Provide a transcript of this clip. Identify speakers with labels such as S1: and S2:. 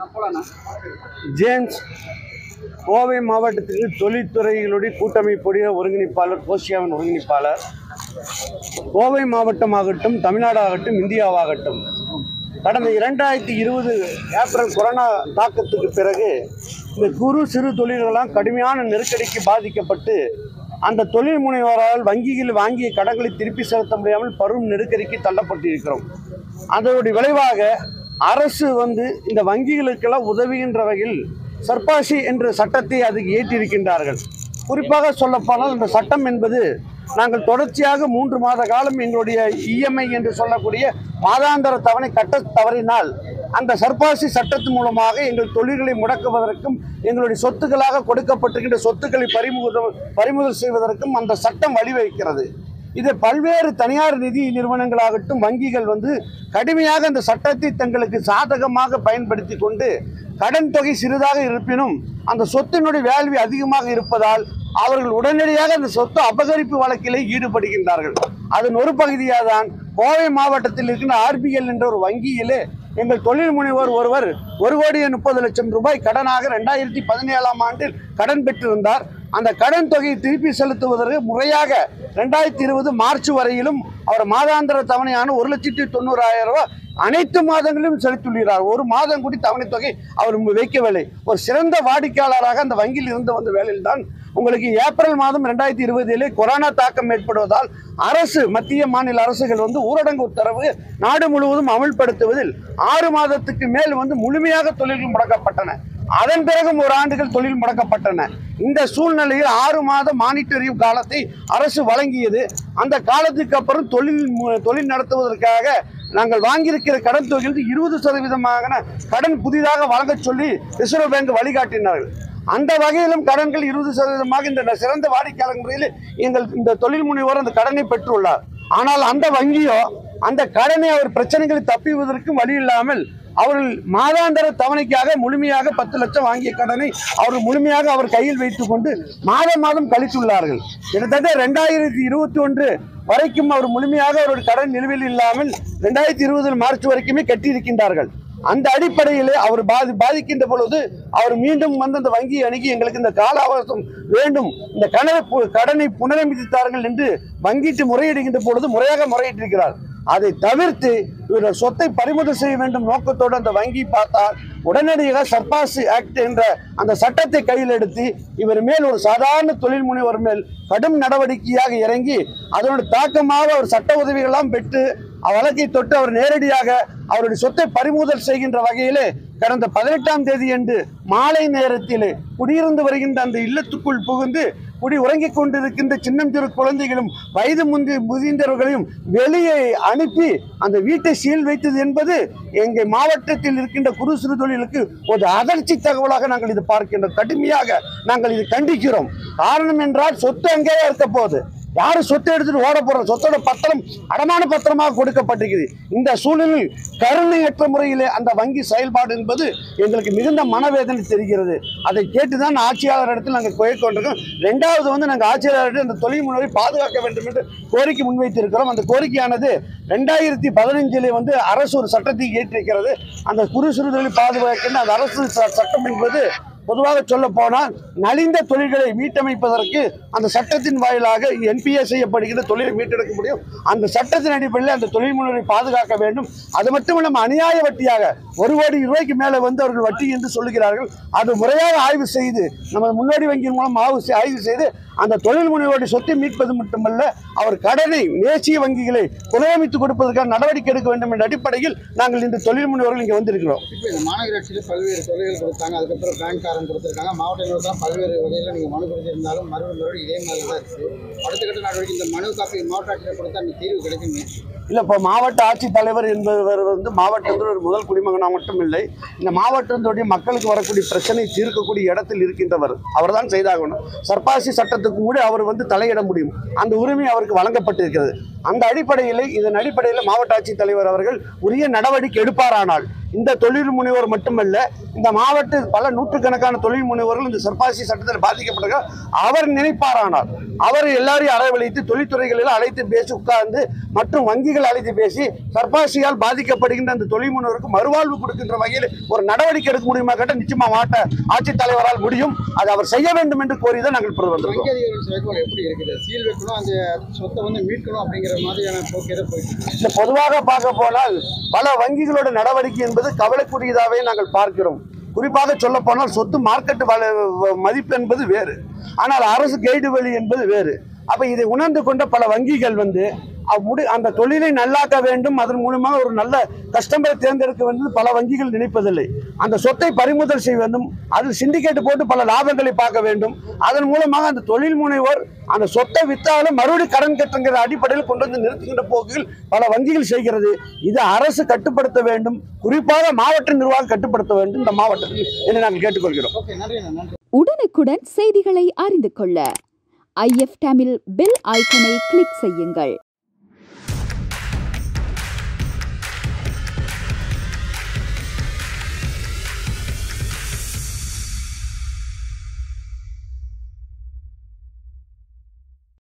S1: James Kovai மாவட்டத்திற்கு தொழில்துறைகளுடைய கூட்டமைப்புடைய ஒருங்கிணைப்பாளர் கோஷியாவின் ஒருங்கிணைப்பாளர் கோவை மாவட்டமாகட்டும் தமிழ்நாடாகட்டும் இந்தியாவாகட்டும் கடந்த இரண்டாயிரத்தி இருபது ஏப்ரல் கொரோனா தாக்கத்துக்கு பிறகு இந்த குறு சிறு தொழில்களெல்லாம் கடுமையான நெருக்கடிக்கு பாதிக்கப்பட்டு அந்த தொழில் முனைவோரால் வங்கியில் வாங்கிய கடன்களை திருப்பி செலுத்த முடியாமல் பரும் நெருக்கடிக்கு தள்ளப்பட்டு இருக்கிறோம் அதனுடைய விளைவாக அரசு வந்து இந்த வங்கிகளுக்கெல்லாம் உதவுகின்ற வகையில் சர்பாசி என்ற சட்டத்தை அதுக்கு ஏற்றிருக்கின்றார்கள் குறிப்பாக சொல்லப்போனால் இந்த சட்டம் என்பது நாங்கள் தொடர்ச்சியாக மூன்று மாத காலம் எங்களுடைய இஎம்ஐ என்று சொல்லக்கூடிய மாதாந்திர தவணை கட்ட தவறினால் அந்த சர்பாசி சட்டத்தின் மூலமாக எங்கள் தொழில்களை முடக்குவதற்கும் எங்களுடைய சொத்துக்களாக கொடுக்கப்பட்டிருக்கின்ற சொத்துக்களை பறிமுதல் பறிமுதல் செய்வதற்கும் அந்த சட்டம் வழிவகுக்கிறது இது பல்வேறு தனியார் நிதி நிறுவனங்களாகட்டும் வங்கிகள் வந்து கடுமையாக அந்த சட்டத்தை தங்களுக்கு சாதகமாக பயன்படுத்தி கொண்டு கடன் தொகை சிறிதாக இருப்பினும் அந்த சொத்தினுடைய வேல்வி அதிகமாக இருப்பதால் அவர்கள் உடனடியாக அந்த சொத்து அபகரிப்பு வழக்கிலே ஈடுபடுகின்றார்கள் அதன் ஒரு பகுதியாக தான் கோவை மாவட்டத்தில் இருக்கின்ற ஆர்பிஎல் என்ற ஒரு வங்கியிலே எங்கள் தொழில் முனைவோர் ஒருவர் ஒரு கோடியே முப்பது லட்சம் ரூபாய் கடனாக ரெண்டாயிரத்தி பதினேழாம் ஆண்டில் கடன் பெற்றிருந்தார் அந்த கடன் தொகையை திருப்பி செலுத்துவதற்கு முறையாக ரெண்டாயிரத்தி இருபது மார்ச் வரையிலும் அவர் மாதாந்திர தவணையான ஒரு லட்சத்தி தொண்ணூறாயிரம் ரூபாய் அனைத்து மாதங்களிலும் செலுத்தியுள்ளார் ஒரு மாதம் கூடி தவணை தொகை அவர் வைக்கவில்லை ஒரு சிறந்த வாடிக்கையாளராக அந்த வங்கியில் இருந்து வந்த வேலையில் தான் உங்களுக்கு ஏப்ரல் மாதம் ரெண்டாயிரத்தி இருபதிலே கொரோனா தாக்கம் ஏற்படுவதால் அரசு மத்திய மாநில அரசுகள் வந்து ஊரடங்கு உத்தரவு நாடு முழுவதும் அமல்படுத்துவதில் ஆறு மாதத்துக்கு மேல் வந்து முழுமையாக தொழில்கள் முடக்கப்பட்டன அதன் பிறகும் ஒரு ஆண்டுகள் தொழில் முடக்கப்பட்டன இந்த சூழ்நிலையில் ஆறு மாத மானிட்டரிங் காலத்தை அரசு வழங்கியது அந்த காலத்துக்கு அப்புறம் தொழில் மு- தொழில் நடத்துவதற்காக நாங்கள் வாங்கியிருக்கிற கடன் தொகையில் இருபது சதவீதமான கடன் புதிதாக வழங்கச் சொல்லி ரிசர்வ் பேங்க் வழிகாட்டினார்கள் அந்த வகையிலும் கடன்கள் இருபது சதவீதமாக இந்த சிறந்த வாடிக்கையாளர் முறையில் எங்கள் இந்த தொழில் முனைவோர் அந்த கடனை பெற்றுள்ளார் ஆனால் அந்த வங்கியோ அந்த கடனை அவர் பிரச்சனைகளை தப்பிவதற்கும் வழி இல்லாமல் அவர்கள் மாதாந்திர தவணைக்காக முழுமையாக பத்து லட்சம் வாங்கிய கடனை அவர்கள் முழுமையாக அவர் கையில் வைத்துக் கொண்டு மாதம் மாதம் கழித்துள்ளார்கள் கிட்டத்தட்ட ரெண்டாயிரத்தி இருபத்தி ஒன்று வரைக்கும் அவர் முழுமையாக அவருடைய கடன் நிலுவையில் இல்லாமல் ரெண்டாயிரத்தி இருபது மார்ச் வரைக்குமே கட்டியிருக்கின்றார்கள் அந்த அடிப்படையில் அவர் பாதி பாதிக்கின்ற பொழுது அவர் மீண்டும் வந்து அந்த வங்கியை அணுகி எங்களுக்கு இந்த கால அவகாசம் வேண்டும் இந்த கனவை பு- கடனை புனரமைத்தார்கள் என்று வங்கிட்டு முறையிடுகின்ற பொழுது முறையாக முறையிட்டிருக்கிறார் அதை தவிர்த்து இவர்கள் சொத்தை பறிமுதல் செய்ய வேண்டும் நோக்கத்தோடு அந்த வங்கி பார்த்தால் உடனடியாக சர்பாஸ் ஆக்ட் என்ற அந்த சட்டத்தை கையில் எடுத்து இவர் மேல் ஒரு சாதாரண தொழில் முனைவர் மேல் கடும் நடவடிக்கையாக இறங்கி அதனோட தாக்கமாக அவர் சட்ட உதவிகளெல்லாம் பெற்று வழக்கை தொட்டு அவர் நேரடியாக அவருடைய சொத்தை பறிமுதல் செய்கின்ற வகையிலே கடந்த பதினெட்டாம் தேதி அன்று மாலை நேரத்திலே குடியிருந்து வருகின்ற அந்த இல்லத்துக்குள் புகுந்து குடி உறங்கிக் கொண்டிருக்கின்ற சின்னஞ்சிறு குழந்தைகளும் வயது முந்தி முதிர்ந்தவர்களையும் வெளியே அனுப்பி அந்த வீட்டை சீல் வைத்தது என்பது எங்கள் மாவட்டத்தில் இருக்கின்ற குறு சிறு தொழிலுக்கு ஒரு அதிர்ச்சி தகவலாக நாங்கள் இது பார்க்கின்றோம் கடுமையாக நாங்கள் இது கண்டிக்கிறோம் காரணம் என்றால் சொத்து அங்கேயே இருக்க போகுது யாரு சொத்தை எடுத்துட்டு ஓட போறோம் சொத்தோட பத்திரம் அடமான பத்திரமாக கொடுக்கப்பட்டிருக்குது இந்த சூழலில் கருணையற்ற முறையிலே அந்த வங்கி செயல்பாடு என்பது எங்களுக்கு மிகுந்த மனவேதனை தெரிகிறது அதை கேட்டுதான் ஆட்சியாளர் இடத்தில் நாங்கள் கோரிக்கை கொண்டிருக்கோம் ரெண்டாவது வந்து நாங்கள் ஆட்சியாளரிடம் இந்த தொழில் முனைவை பாதுகாக்க வேண்டும் என்று கோரிக்கை முன்வைத்திருக்கிறோம் அந்த கோரிக்கையானது ரெண்டாயிரத்தி பதினஞ்சிலே வந்து அரசு ஒரு சட்டத்தை இயற்றிருக்கிறது அந்த குறு சிறு தொழில் பாதுகாக்கின்ற அந்த அரசு ச- சட்டம் என்பது பொதுவாக சொல்ல போனால் நலிந்த தொழில்களை மீட்டமைப்பதற்கு அந்த சட்டத்தின் வாயிலாக என்பிஏ செய்யப்படுகிற தொழிலை மீட்டெடுக்க முடியும் அந்த சட்டத்தின் அடிப்படையில் அந்த தொழில் முனைவரை பாதுகாக்க வேண்டும் அது மட்டும் இல்லாமல் அநியாய வட்டியாக ஒரு கோடி ரூபாய்க்கு மேலே வந்து அவர்கள் வட்டி என்று சொல்லுகிறார்கள் அது முறையாக ஆய்வு செய்து நமது முன்னோடி வங்கியின் மூலம் ஆய்வு செய்- ஆய்வு செய்து அந்த தொழில் முனைவோருடைய சொத்தை மீட்பது மட்டுமல்ல அவர் கடனை தேசிய வங்கிகளை புனரமைத்து கொடுப்பதற்கான நடவடிக்கை எடுக்க வேண்டும் என்ற அடிப்படையில் நாங்கள் இந்த தொழில் முனைவோர்கள் இங்கே வந்திருக்கிறோம்
S2: இப்போ இந்த மாநகராட்சியில் பல்வேறு தொழில்கள் கொடுத்தாங்க அதுக்கப்புறம் பேங்க்காரன் கொடுத்துருக்காங்க மாவட்ட நிர்வாகம் பல்வேறு வகையில் நீங்கள் மனு கொடுத்திருந்தாலும் மறுபடியும் மறுபடியும் இதே மாதிரி தான் இருக்குது அடுத்த கட்ட நடவடிக்கை இந்த மனு காப்பி மாவட்ட ஆட்சியர் கொடுத்தா அந்த தீர்வு கிடைக்குமே
S1: இல்லை இப்போ மாவட்ட ஆட்சித்தலைவர் என்பவர் வந்து மாவட்டத்தில் ஒரு முதல் குடிமகனாக மட்டும் இல்லை இந்த மாவட்டத்துடைய மக்களுக்கு வரக்கூடிய பிரச்சனை தீர்க்கக்கூடிய இடத்தில் இருக்கின்றவர் அவர் தான் செய்தாகணும் சர்பாசி சட்டத்துக்கு கூட அவர் வந்து தலையிட முடியும் அந்த உரிமை அவருக்கு வழங்கப்பட்டிருக்கிறது அந்த அடிப்படையில் இதன் அடிப்படையில் மாவட்ட ஆட்சித்தலைவர் அவர்கள் உரிய நடவடிக்கை எடுப்பாரானால் இந்த தொழில் முனைவோர் மட்டுமல்ல இந்த மாவட்ட பல நூற்றுக்கணக்கான தொழில் முனைவோர்கள் இந்த சர்பாசி சட்டத்தில் பாதிக்கப்பட்டிருக்கார் அவர் நினைப்பாரானால் அவர் எல்லாரையும் அரவழைத்து தொழில்துறைகளில் அழைத்து பேசி உட்கார்ந்து மற்றும் வங்கிகள் அழைத்து பேசி சர்பாசியால் பாதிக்கப்படுகின்ற அந்த தொழில் முனைவோருக்கு மறுவாழ்வு கொடுக்கின்ற வகையில் ஒரு நடவடிக்கை எடுக்க முடியுமா கேட்டால் நிச்சயமா மாவட்ட ஆட்சித்தலைவரால் முடியும் அதை அவர் செய்ய வேண்டும் என்று கோரிதான் நாங்கள் இப்பொழுது வந்திருக்கோம்
S2: வங்கி அதிகாரிகள் செயல்பாடு எப்படி இருக்குது சீல் வைக்கணும் அந்த சொத்தை வந்து மீட்கணும் அப்படிங்கிற மாதிரியான போக்கு எதை போயிட்டு இருக்கு?
S1: இந்த பொதுவாக பார்க்க போனால் பல வங்கிகளோட நடவடிக்கை என்பது கவலைக்குரியதாகவே நாங்கள் பார்க்கிறோம் குறிப்பாக சொல்ல போனால் சொத்து மார்க்கெட் வ- மதிப்பு என்பது வேறு ஆனால் அரசு கைடு வழி என்பது வேறு அப்ப இதை உணர்ந்து கொண்ட பல வங்கிகள் வந்து அவ் முடி அந்த தொழிலை நல்லாக்க வேண்டும் அதன் மூலமாக ஒரு நல்ல கஸ்டமரை தேர்ந்தெடுக்க வேண்டும் பல வங்கிகள் நினைப்பதில்லை அந்த சொத்தை பறிமுதல் செய்ய வேண்டும் அதில் சிண்டிகேட் போட்டு பல லாபங்களை பார்க்க வேண்டும் அதன் மூலமாக அந்த தொழில் முனைவோர் அந்த சொத்தை வித்தாலும் மறுபடியும் கடன் கட்டுங்கிற அடிப்படையில் கொண்டு வந்து நிறுத்துகின்ற போக்குகள் பல வங்கிகள் செய்கிறது இது அரசு கட்டுப்படுத்த வேண்டும் குறிப்பாக மாவட்ட நிர்வாகம் கட்டுப்படுத்த வேண்டும் இந்த மாவட்டத்தில் என்று நாங்கள் கேட்டுக்கொள்கிறோம்
S2: ஓகே நன்றி அண்ணா, நன்றி
S3: உடனுக்குடன் செய்திகளை அறிந்து கொள்ள ஐஎஃப் தமிழ் பெல் ஐக்கனை கிளிக் செய்யுங்கள்